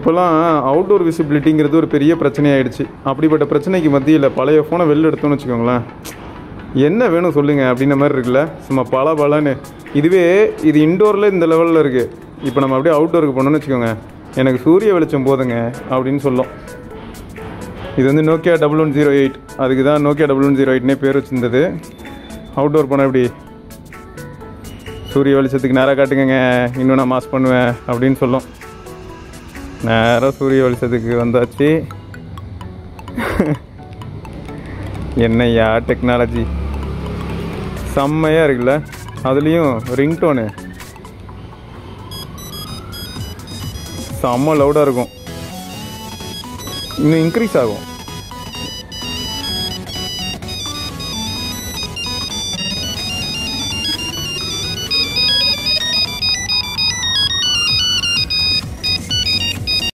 இப்போல்லாம் அவுட்டோர் விசிபிலிட்டிங்கிறது ஒரு பெரிய பிரச்சனையாயிடுச்சு அப்படிப்பட்ட பிரச்சனைக்கு மத்தியில் பழைய ஃபோனை வெளில எடுத்தோம்னு வச்சுக்கோங்களேன் என்ன வேணும் சொல்லுங்க அப்படின்ற மாதிரி இருக்குல்ல சும்மா பல பலன்னு இதுவே இது இன்டோரில் இந்த லெவலில் இருக்குது இப்போ நம்ம அப்படியே அவுட்டோருக்கு போனோம்னு வச்சுக்கோங்க எனக்கு சூரிய வெளிச்சம் போதுங்க அப்படின்னு சொல்லும் இது வந்து Nokia double one zero eight அதுக்கு தான் நோக்கியா டபுள் ஒன் ஜீரோ எயிட்னே பேர் வச்சுருந்தது அவுட்டோர் போனால் எப்படி சூரிய வெளிச்சத்துக்கு நேராக காட்டுங்க இன்னும் நான் மாஸ் பண்ணுவேன் அப்படின்னு சொல்லும் நேராக சூரிய வெளிச்சத்துக்கு வந்தாச்சு என்னையா டெக்னாலஜி செம்மையாக இருக்குல்ல அதுலேயும் ரிங்டோனு செம்ம லவுடாக இருக்கும் இன்னும் இன்க்ரீஸ் ஆகும்